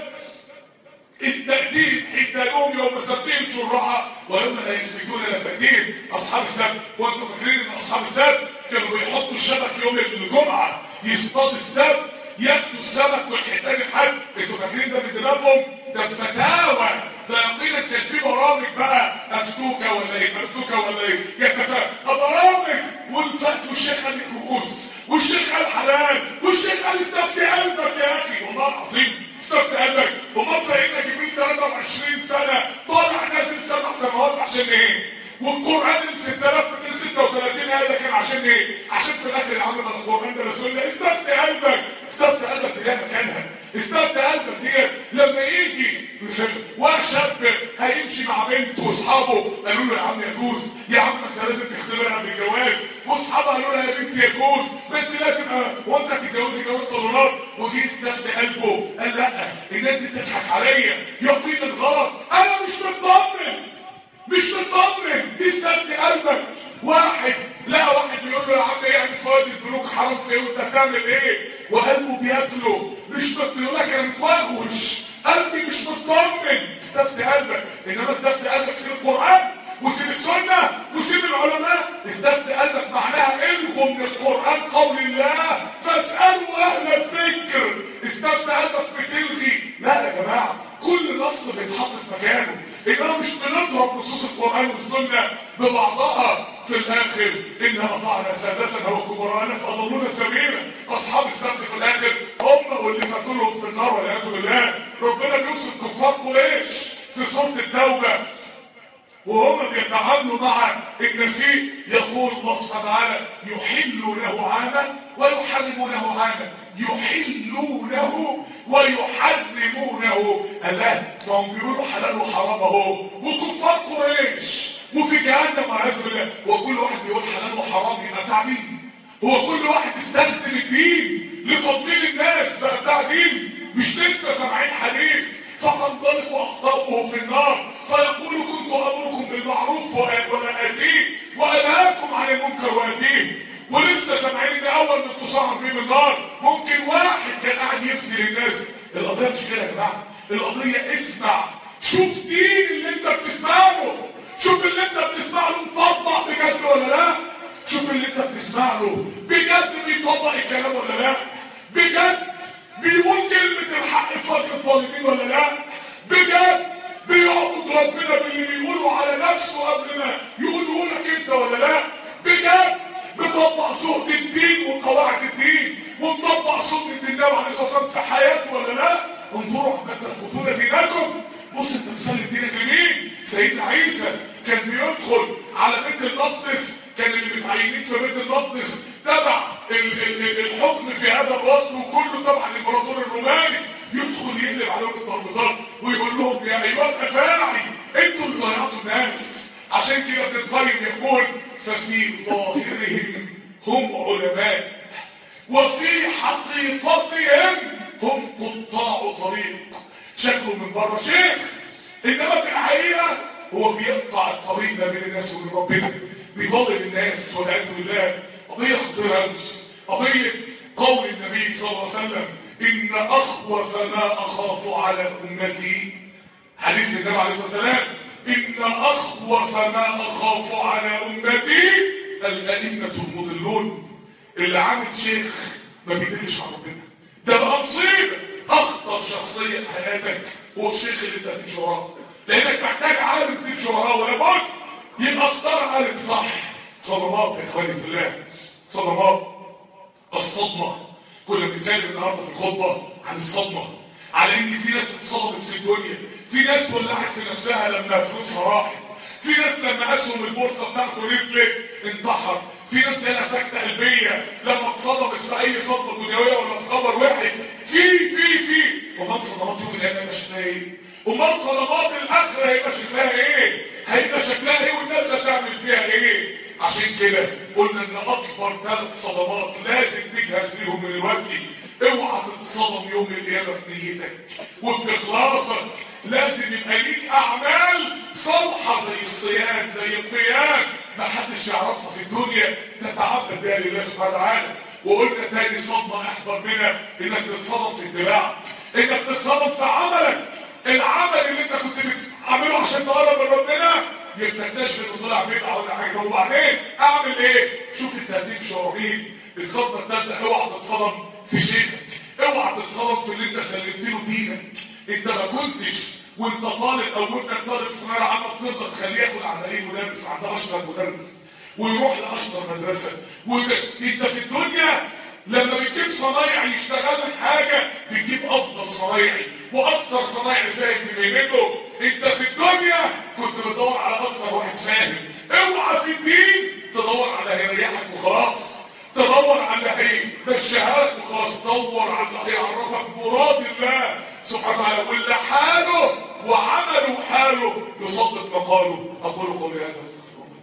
Speaker 1: التأديب حتالهم يوم سبتهم شرعا ويوم لا يسبتون لا تأديب أصحاب السبت وأنتم فاكرين إن أصحاب السبت كانوا بيحطوا الشبك يوم الجمعة يصطاد السبت ياخدوا السمك والحيتان الحد انتوا فاكرين ده من دماغهم ده فتاوى ده يقينا كان في برامج بقى افتوكه ولا ايه مفتوكه ولا ايه يتفاهم برامج والفات والشيخ قال الكؤوس والشيخ قال حلال والشيخ قال استفتي قلبك يا اخي والله العظيم استفتي قلبك امال سيدنا جبريل 23 سنه طالع نازل سبع سماوات عشان ايه؟ والقران ال 6236 ايه ده كان عشان ايه؟ عشان في الاخر يا عم ما القران ده رسولنا استفتي قلبك استفتي قلبك دي لها مكانها استفتي قلبك دي لما يجي وشاب هيمشي مع بنت واصحابه قالوا له يا عم يجوز يا عم انت لازم تختبرها بالجواز واصحابها قالوا لها يا بنت يجوز بنت لازم هو انت هتتجوزي جواز صالونات وجي استفتي قلبه قال لا الناس دي بتضحك عليا يقينا غلط انا مش مطمن مش مطمن دي استفتي قلبك واحد لا واحد بيقول له يا عم يعني فوائد البنوك حرام في ايه وانت بتعمل ايه وقلبه بياكله مش بيقول لك انا متوغوش قلبي مش مطمن استفتي قلبك انما استفتي قلبك سيب القران وسيب السنه وسيب العلماء استفتي قلبك معناها الغوا من القران قول الله فاسالوا اهل الذكر استفتي قلبك بتلغي لا يا جماعه كل نص بيتحط في مكانه انما مش بنضرب نصوص القران والسنه ببعضها في الاخر ان اطعنا سادتنا وكبراءنا فاضلونا السبيل اصحاب السبت في الاخر هم واللي فاتوا في النار والعياذ بالله ربنا بيوصف كفار قريش في سوره التوبه وهم بيتعاملوا مع النسيء يقول الله سبحانه وتعالى يحلونه عاما ويحرمونه عاما يحلونه ويحرمونه الله ما هم بيقولوا حلال وحرام اهو وكفار قريش وفي جهنم والعياذ بالله وكل واحد بيقول حلال وحرام يبقى بتاع دين هو كل واحد استخدم الدين لتضليل الناس بقى بتاع دين مش لسه سامعين حديث فتنطلق اخطاؤه في النار فيقول كنت امركم بالمعروف ولا اتيه وانهاكم عن المنكر واتيه ولسه سامعين ان اول ما تصعد بيه النار ممكن واحد كان قاعد يفتي للناس القضيه مش كده يا جماعه القضيه اسمع شوف دين اللي انت بتسمع له شوف اللي انت بتسمع له مطبق بجد ولا لا شوف اللي انت بتسمع له بجد بيطبق الكلام ولا لا بجد بيقول كلمة الحق في وجه الظالمين ولا لا بجد بيعبد ربنا باللي بيقوله على نفسه قبل ما يقوله لك انت ولا لا بجد بيطبق زهد الدين وقواعد الدين ومطبق سنة النبي عليه الصلاة والسلام في حياته ولا لا انظروا حتى تأخذون دينكم بص انت مسلم دينك لمين سيدنا عيسى كان بيدخل على بيت المقدس كان اللي متعينين في بيت المقدس تبع ال ال الحكم في هذا الوقت وكله تبع الامبراطور الروماني يدخل يقلب عليهم الترابيزات ويقول لهم يا ايها الافاعي انتوا اللي ضيعتوا الناس عشان كده ابن القيم يقول ففي ظاهرهم هم علماء وفي حقيقتهم هم قطاع طريق شكله من بره شيخ انما في الحقيقه هو بيقطع الطريق ما بين الناس وبين ربنا بيضلل الناس والعياذ بالله قضيه خطيره قضيه قول النبي صلى الله عليه وسلم ان اخوف ما اخاف على امتي حديث النبي عليه الصلاه والسلام ان اخوف ما اخاف على امتي الائمه المضلون اللي عامل شيخ ما بيدلش على ربنا ده بقى مصيبه اخطر شخصيه في حياتك هو الشيخ اللي انت هتمشي وراه لانك محتاج عالم تمشي وراه ولا بد يبقى اختار عالم صح صدمات يا اخواني في الله صدمات الصدمه كنا بنتكلم النهارده في الخطبه عن الصدمه على ان في ناس اتصدمت في الدنيا في ناس ولعت في نفسها لما فلوسها راحت في ناس لما اسهم البورصه بتاعته نزلت انتحر في ناس جالها سكته قلبيه لما اتصدمت في اي صدمه دنيويه ولا في خبر واحد في في في امال صدمات يوم القيامه هيبقى شكلها ايه؟ امال صدمات الاخره هيبقى شكلها ايه؟ هيبقى شكلها ايه والناس هتعمل فيها ايه؟ عشان كده قلنا ان اكبر ثلاث صدمات لازم تجهز ليهم من دلوقتي اوعى تتصدم يوم القيامه في نيتك وفي اخلاصك لازم يبقى ليك اعمال صالحه زي الصيام زي القيام ما حدش يعرفها في الدنيا تتعبد بها لله سبحانه وتعالى وقلنا تاني صدمه احذر منها انك تتصدم في اتباعك انك تتصدم في عملك العمل اللي انت كنت بتعمله عشان تقرب من ربنا يكتشف انه طلع بدعه ولا حاجه وبعدين اعمل ايه؟ شوف انت هتمشي ورا مين الصدمه الثالثه اوعى تتصدم في شيخك اوعى تتصدم في اللي انت سلمت له دينك انت ما كنتش وانت طالب او ابنك طالب في الثانويه العامه بتقدر تخليه ياخد عند اي مدرس عند اشطر مدرس ويروح لاشطر مدرسه وانت في الدنيا لما بتجيب صنايعي يشتغل لك حاجه بتجيب افضل صنايعي واكتر صنايعي فاهم في مهنته انت في الدنيا كنت بتدور على اكتر واحد فاهم اوعى في الدين تدور على هيريحك وخلاص تدور على هيمشيها لك وخلاص دور على اللي هيعرفك مراد الله سبحانه وتعالى واللي حاله وعمله حاله يصدق مقاله اقول قولي هذا استغفر الله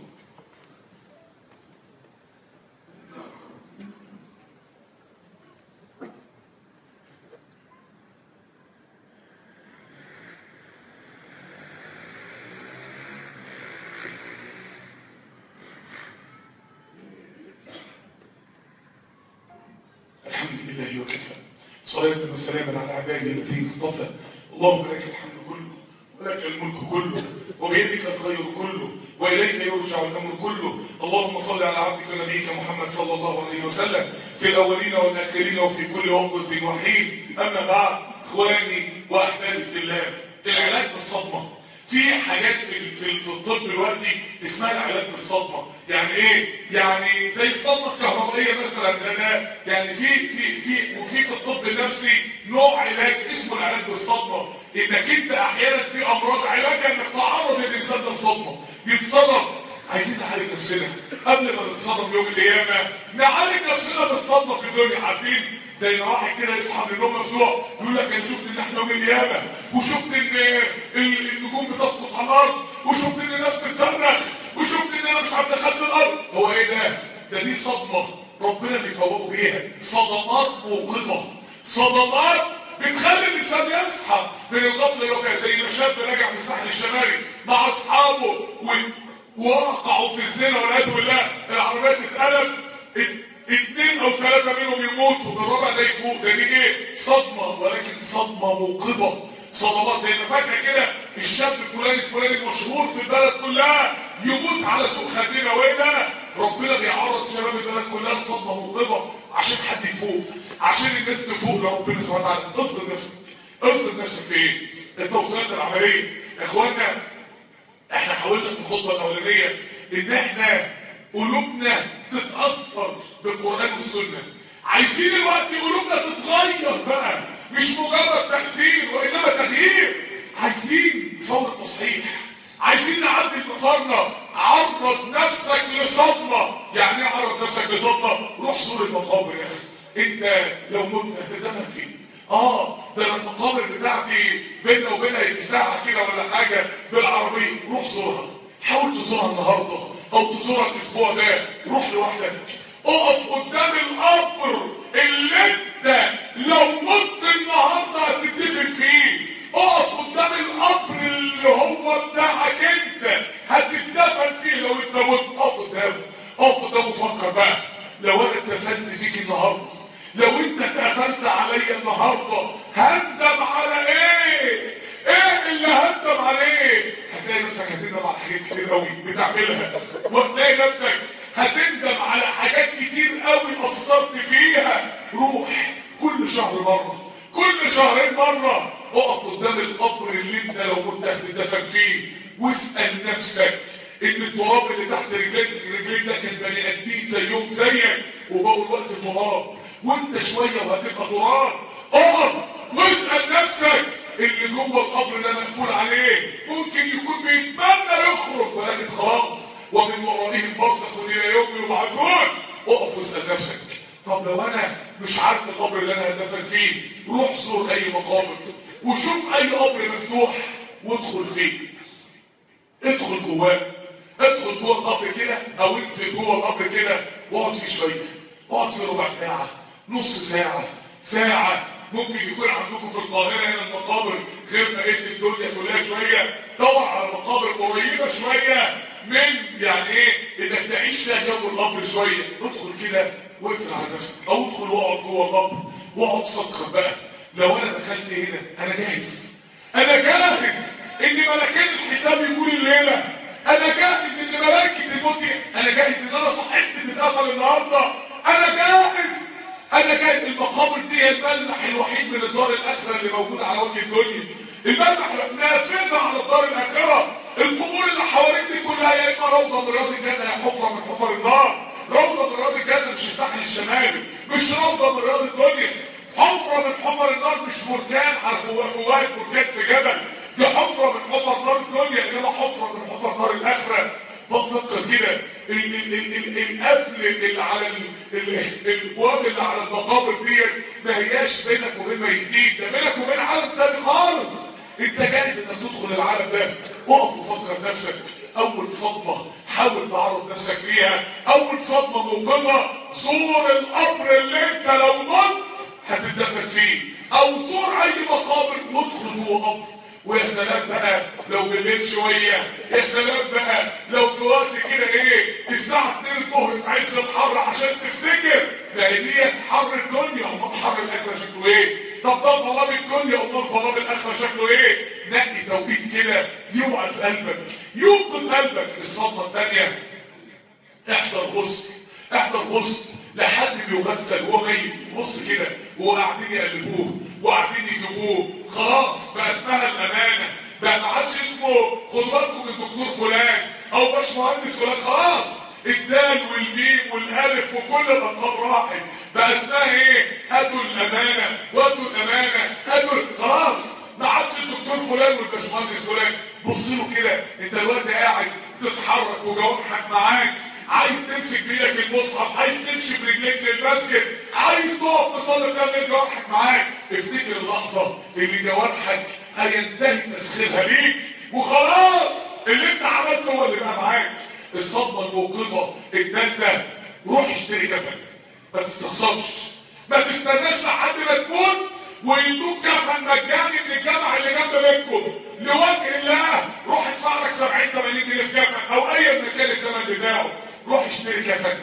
Speaker 1: الحمد لله وكفى صلاة وسلاما على عباده الذين اصطفى اللهم لك الحمد كله ولك الملك كله وبيدك الخير كله واليك يرجع الامر كله اللهم صل على عبدك ونبيك محمد صلى الله عليه وسلم في الاولين والاخرين وفي كل وقت وحين اما بعد اخواني واحبابي في الله العلاج بالصدمه في حاجات في في في الطب دلوقتي اسمها العلاج بالصدمه يعني ايه يعني زي الصدمه الكهربائيه مثلا ده ده يعني في في في وفي في الطب النفسي نوع علاج اسمه العلاج بالصدمه انك انت احيانا في امراض علاجها انك تعرض الانسان ده لصدمه يتصدم عايزين نعالج نفسنا قبل ما نتصدم يوم القيامه نعالج نفسنا بالصدمه في الدنيا عارفين زي ما واحد كده يصحى من النوم مفزوع يقول لك انا شفت ان احنا يوم القيامه وشفت ان ال- النجوم بتسقط على الارض وشفت ان الناس بتصرخ وشفت ان انا مش عارف دخلت الارض هو ايه ده؟ ده دي صدمه ربنا بيفوقوا بيها صدمات موقظه صدمات بتخلي الانسان يصحى من الغفله اللي هو فيها زي ما شاب راجع من الساحل الشمالي مع اصحابه و- ووقعوا في الزنا والعياذ بالله العربيه تتقلب ات- اتنين او ثلاثه منهم يموتوا الرابع ده يفوق ده دي ايه؟ صدمه ولكن صدمه موقظه صدمات زي ما فاكره كده الشاب الفلاني الفلاني المشهور في البلد كلها يموت على سوء خاتمه وايه ده؟ ربنا بيعرض شباب البلد كلها لصدمه موقظه عشان حد يفوق عشان الناس تفوق لربنا سبحانه وتعالى اصدر نفسك اصدر نفسك في ايه؟ التوصيلات العمليه يا اخوانا احنا حاولنا في الخطبه الاولانيه ان احنا قلوبنا تتاثر بالقران والسنه عايزين الوقت قلوبنا تتغير بقى مش مجرد تاثير وانما تغيير عايزين ثوره تصحيح عايزين نعدل مسارنا عرض نفسك لصدمه يعني ايه عرض نفسك لصدمه روح زور المقابر يا اخي انت لو مت هتدفن فين اه ده أنا المقابر بتاعتي بيننا وبينها يجي ساعه كده ولا حاجه بالعربيه روح زورها حاول تزورها النهارده او تزورها الاسبوع ده روح لوحدك اقف قدام القبر اللي انت لو مت النهارده هتدفن فيه اقف قدام القبر اللي هو بتاعك انت هتدفن فيه لو انت مت اقف قدامه اقف قدامه فكر بقى لو انا اتدفنت فيك النهارده لو انت اتقفلت عليا النهارده هندم على ايه؟ ايه اللي هندم عليه؟ هتلاقي نفسك هتندم على حاجات كتير قوي بتعملها وهتلاقي نفسك هتندم على حاجات كتير قوي قصرت فيها روح كل شهر مره كل شهرين مره اقف قدام القبر اللي انت لو كنت هتدفن فيه واسال نفسك ان التراب اللي تحت رجليك رجليك ده كان بني ادمين زيهم زيك وبقوا الوقت تراب وانت شويه وهتبقى تراب اقف واسال نفسك اللي جوه القبر ده مقفول عليه ممكن يكون بيتمنى يخرج ولكن خلاص ومن ورائهم برزخ الى يوم يبعثون اقف واسال نفسك طب لو انا مش عارف القبر اللي انا هدفن فيه روح زور اي مقابر وشوف اي قبر مفتوح وادخل فيه ادخل جواه ادخل جوه القبر كده او انزل جوه القبر كده واقعد فيه شويه اقعد فيه ربع ساعه نص ساعه ساعه ممكن يكون عندكم في القاهره هنا المقابر غير بقيه الدنيا كلها شويه دور على مقابر قريبه شويه من يعني ايه انك تعيش فيها جو القبر شويه ادخل كده واقفل على نفسك او ادخل واقعد جوه القبر واقعد فكر بقى لو انا دخلت هنا انا جاهز انا جاهز ان ملكين الحساب يكون الليله انا جاهز ان ملائكه الموت انا جاهز ان انا صحيفتي تتقفل النهارده انا جاهز انا جاهز المقابر دي هي الملمح الوحيد من الدار الاخره اللي موجود على وجه الدنيا الملمح نافذة على الدار الآخرة القبور اللي حواليك دي كلها يا إما روضة من رياض الجنة يا حفرة من حفر النار روضة من رياض الجنة مش الساحل الشمالي مش روضة من رياض الدنيا حفرة من حفر النار مش بركان على فوائد بركان في جبل دي حفرة من حفر نار الدنيا إنما حفرة من حفر نار الآخرة بفكر كده القفل اللي على الابواب اللي على المقابر ديت ما هياش بينك وبين ميتين ده بينك وبين عالم تاني خالص انت جاهز انك تدخل العالم ده اقف وفكر نفسك اول صدمة حاول تعرض نفسك ليها اول صدمة موقفة زور القبر اللي انت لو مت هتتدفن فيه او زور اي مقابر ادخل جوه قبر ويا سلام بقى لو بالليل شوية يا سلام بقى لو في وقت كده ايه الساعة 2 الظهر في عز الحر عشان تفتكر ما هي ديت حر الدنيا امال حر الاخرة شكله ايه طب ده ظلام الدنيا امال ظلام الاخرة شكله ايه نقي توقيت كده يوقع في قلبك يوقف قلبك الصدمة الثانية احضر غسل احضر غسل لحد بيغسل وهو ميت بص كده وهو قاعدين يقلبوه وقاعدين يجيبوه خلاص بقى اسمها الامانه بقى ما عادش اسمه خدوا بالكم من الدكتور فلان او باشمهندس فلان خلاص الدال والميم والالف وكل الارقام راحت بقى اسمها ايه هاتوا الامانه وهاتوا الامانه هاتوا خلاص ما عادش الدكتور فلان والباشمهندس فلان بص له كده انت دلوقتي قاعد تتحرك وجوارحك معاك عايز تمسك بايدك المصحف عايز تمشي برجليك للمسجد عايز تقف تصلي كامل جوارحك معاك افتكر اللحظه اللي جوارحك هينتهي تسخيرها ليك وخلاص اللي انت عملته هو اللي بقى معاك الصدمه الموقفه الثالثه روح اشتري كفن ما تستخسرش ما تستناش لحد ما تموت ويدوك كفن مجاني من الجامع اللي جنب بيتكم لوجه الله روح ادفع لك 70 80 جنيه في كفن او ايا ما كان الثمن بتاعه روح اشتري كفن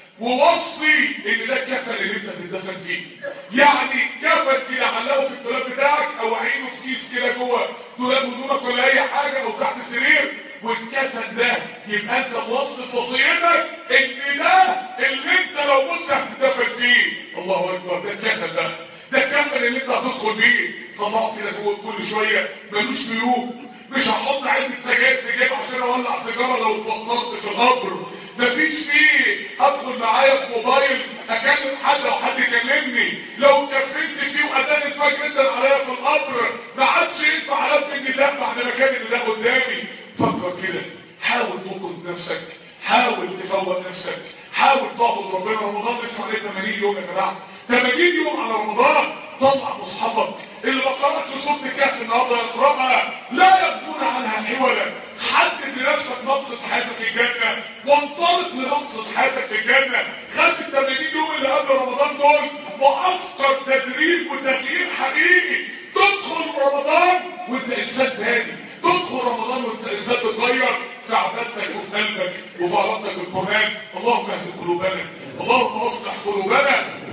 Speaker 1: ووصي ان ده الكفن اللي انت هتدفن فيه يعني كفن كده علقه في الدولاب بتاعك او عينه في كيس كده جوه دولاب هدومك ولا اي حاجه او تحت سرير والكفن ده يبقى انت موصف وصيتك ان ده اللي انت لو مت هتدفن فيه الله اكبر ده الكفن ده ده الكفن اللي انت هتدخل بيه طلعه كده جوه كل شويه ملوش جيوب مش هحط علبه سجاير في جيب عشان اولع سيجاره لو اتفطرت في القبر مفيش فيه ادخل معايا في موبايل اكلم حد او حد يكلمني لو كفنت فيه واذان الفجر انت عليا في القبر ما عادش ينفع البي النداء بعد ما كان النداء قدامي فكر كده حاول تنقذ نفسك حاول تفوق نفسك حاول تعبد ربنا رمضان لسه عليه 80 يوم يا جماعه 80 يوم على رمضان طلع مصحفك اللي ما قرأش سورة الكهف النهارده يقرأها لا يبغون عنها حولا حدد لنفسك مقصد حياتك في الجنة وانطلق لمقصد حياتك في الجنة خد ال 80 يوم اللي قبل رمضان دول معسكر تدريب وتغيير حقيقي تدخل رمضان وانت انسان تاني تدخل رمضان وانت انسان تتغير في عبادتك وفي قلبك وفي علاقتك بالقرآن اللهم اهد قلوبنا اللهم اصلح قلوبنا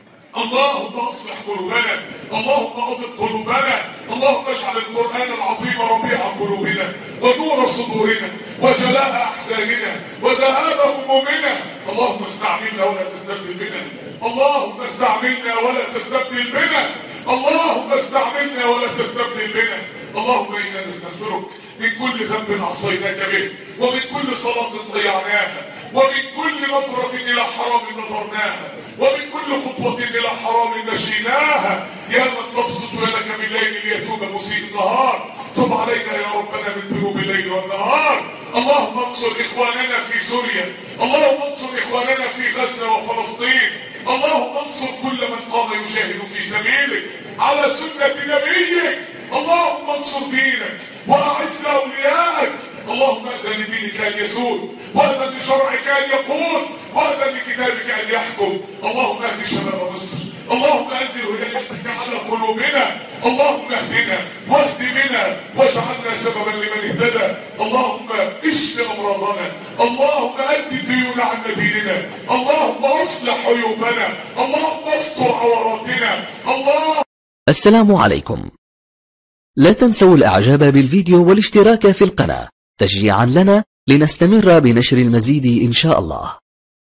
Speaker 1: اللهم اصلح قلوبنا اللهم اضب قلوبنا اللهم اجعل القرآن العظيم ربيع قلوبنا ونور صدورنا وجلاء احزاننا وذهاب همومنا اللهم استعملنا ولا تستبدل بنا اللهم استعملنا ولا تستبدل بنا اللهم استعملنا ولا تستبدل بنا اللهم انا نستغفرك من كل ذنب عصيناك به ومن كل صلاة ضيعناها ومن كل نظرة إلى حرام نظرناها ومن كل خطوة إلى حرام مشيناها يا من تبسط يدك بالليل ليتوب مسيء النهار تب علينا يا ربنا من ذنوب الليل والنهار اللهم انصر إخواننا في سوريا اللهم انصر إخواننا في غزة وفلسطين اللهم انصر كل من قام يجاهد في سبيلك على سنة نبيك اللهم انصر دينك واعز اوليائك اللهم اذن لدينك ان يسود واذن لشرعك ان يقول واذن لكتابك ان يحكم اللهم اهد شباب مصر اللهم انزل هدايتك على قلوبنا اللهم اهدنا واهد بنا واجعلنا سببا لمن اهتدى اللهم اشف امراضنا اللهم اد الديون عن نبينا اللهم اصلح عيوبنا اللهم استر عوراتنا اللهم
Speaker 2: السلام عليكم لا تنسوا الاعجاب بالفيديو والاشتراك في القناة تشجيعا لنا لنستمر بنشر المزيد ان شاء الله